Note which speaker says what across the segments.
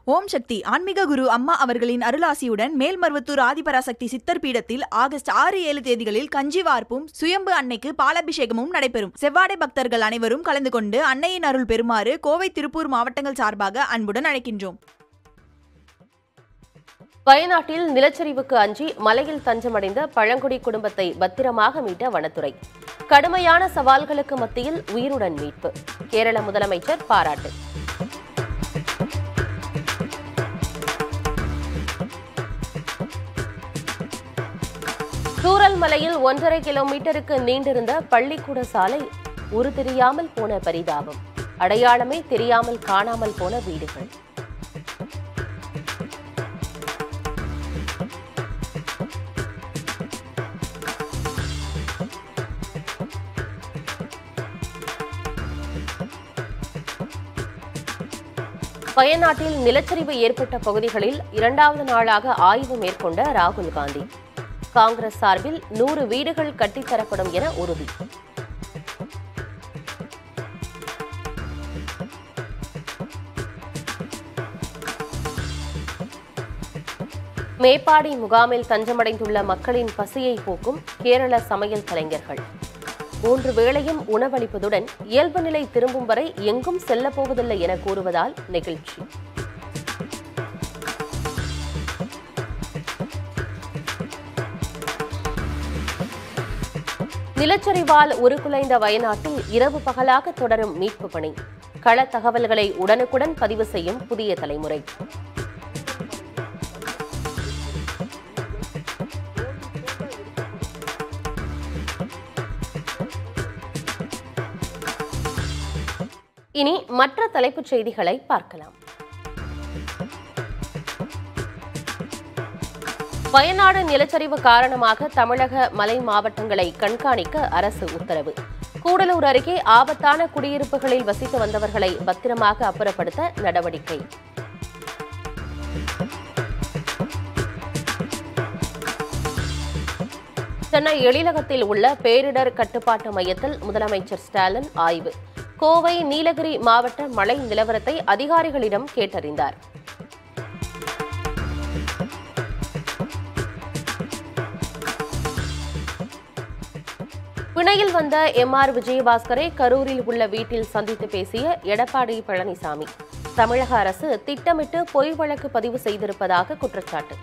Speaker 1: ஓம் சக்தி ஆன்மீக குரு அம்மா அவர்களின் அருளாசியுடன் மேல்மருவத்தூர் ஆதிபராசக்தி சித்தர் பீடத்தில் ஆகஸ்ட் ஆறு ஏழு தேதிகளில் கஞ்சி வார்ப்பும் சுயம்பு அன்னைக்கு பாலாபிஷேகமும் நடைபெறும் செவ்வாடை பக்தர்கள் அனைவரும் கலந்து கொண்டு அன்னையின் அருள் பெறுமாறு கோவை திருப்பூர் மாவட்டங்கள் சார்பாக அன்புடன் அழைக்கின்றோம்
Speaker 2: வயநாட்டில் நிலச்சரிவுக்கு அஞ்சி மலையில் தஞ்சமடைந்த பழங்குடி குடும்பத்தை பத்திரமாக மீட்ட வனத்துறை கடுமையான சவால்களுக்கு மத்தியில் உயிருடன் மீட்பு கேரள முதலமைச்சர் பாராட்டு சூரல் மலையில் ஒன்றரை கிலோமீட்டருக்கு நீண்டிருந்த பள்ளிக்கூட சாலை உரு தெரியாமல் போன பரிதாபம் அடையாளமே தெரியாமல் காணாமல் போன வீடுகள் வயநாட்டில் நிலச்சரிவு ஏற்பட்ட பகுதிகளில் இரண்டாவது நாளாக ஆய்வு மேற்கொண்ட ராகுல் காந்தி காங்கிரஸ் சார்பில் நூறு வீடுகள் கட்டித்தரப்படும் என உறுதி மேப்பாடி முகாமில் தஞ்சமடைந்துள்ள மக்களின் பசியை போக்கும் கேரள சமையல் கலைஞர்கள் மூன்று வேளையும் உணவளிப்பதுடன் இயல்பு நிலை திரும்பும் வரை எங்கும் செல்லப் போவதில்லை என கூறுவதால் நெகிழ்ச்சி நிலச்சரிவால் உருக்குலைந்த வயநாட்டில் இரவு பகலாக தொடரும் மீட்பு பணி கள தகவல்களை உடனுக்குடன் பதிவு செய்யும் புதிய தலைமுறை இனி மற்ற தலைப்புச் செய்திகளை பார்க்கலாம் வயநாடு நிலச்சரிவு காரணமாக தமிழக மலை மாவட்டங்களை கண்காணிக்க அரசு உத்தரவு கூடலூர் அருகே ஆபத்தான குடியிருப்புகளில் வசித்து வந்தவர்களை பத்திரமாக அப்புறப்படுத்த நடவடிக்கை சென்னை எழிலகத்தில் உள்ள பேரிடர் கட்டுப்பாட்டு மையத்தில் முதலமைச்சர் ஸ்டாலின் ஆய்வு கோவை நீலகிரி மாவட்ட மழை நிலவரத்தை அதிகாரிகளிடம் கேட்டறிந்தார் பிணையில் வந்த எம் ஆர் விஜயபாஸ்கரை கரூரில் உள்ள வீட்டில் சந்தித்து பேசிய எடப்பாடி பழனிசாமி தமிழக அரசு திட்டமிட்டு பொய் வழக்கு பதிவு செய்திருப்பதாக குற்றச்சாட்டு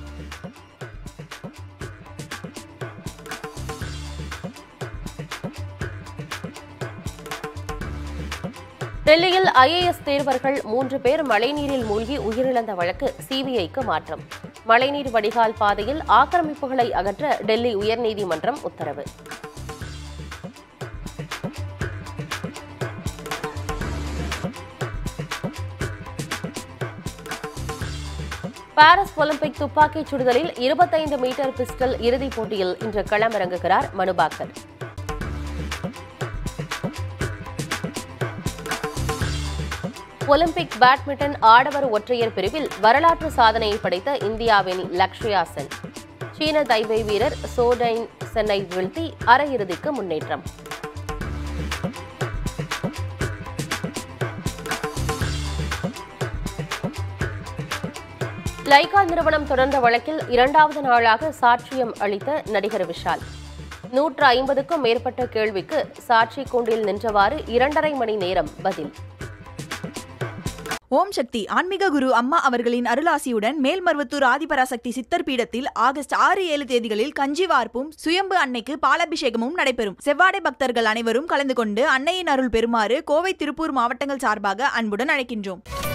Speaker 2: டெல்லியில் ஐஏஎஸ் தேர்வர்கள் மூன்று பேர் மழைநீரில் மூழ்கி உயிரிழந்த வழக்கு சிபிஐக்கு மாற்றம் மழைநீர் வடிகால் பாதையில் ஆக்கிரமிப்புகளை அகற்ற டெல்லி உயர்நீதிமன்றம் உத்தரவு பாரிஸ் ஒலிம்பிக் துப்பாக்கிச் சுடுதலில் இருபத்தைந்து மீட்டர் பிஸ்டல் இறுதிப் போட்டியில் இன்று களமிறங்குகிறார் மனுபாக்கர் ஒலிம்பிக் பேட்மிண்டன் ஆடவர் ஒற்றையர் பிரிவில் வரலாற்று சாதனையை படைத்த இந்தியாவின் லக்ஷயா சென் சீன தைவை வீரர் சோடைன் சென்னை வீழ்த்தி அரையிறுதிக்கு முன்னேற்றம் லைகா நிறுவனம் தொடர்ந்த வழக்கில் இரண்டாவது நாளாக சாட்சியம் அளித்த நடிகர் விஷால் நூற்று ஐம்பதுக்கும் மேற்பட்ட கேள்விக்கு சாட்சி கூண்டில் நின்றவாறு இரண்டரை மணி நேரம் பதில்
Speaker 1: ஓம் சக்தி ஆன்மீக குரு அம்மா அவர்களின் அருளாசியுடன் மேல்மருவத்தூர் ஆதிபராசக்தி சித்தர் பீடத்தில் ஆகஸ்ட் ஆறு ஏழு தேதிகளில் கஞ்சி வார்ப்பும் சுயம்பு அன்னைக்கு பாலாபிஷேகமும் நடைபெறும் செவ்வாடை பக்தர்கள் அனைவரும் கலந்து கொண்டு அன்னையின் அருள் பெறுமாறு கோவை திருப்பூர் மாவட்டங்கள் சார்பாக அன்புடன் அழைக்கின்றோம்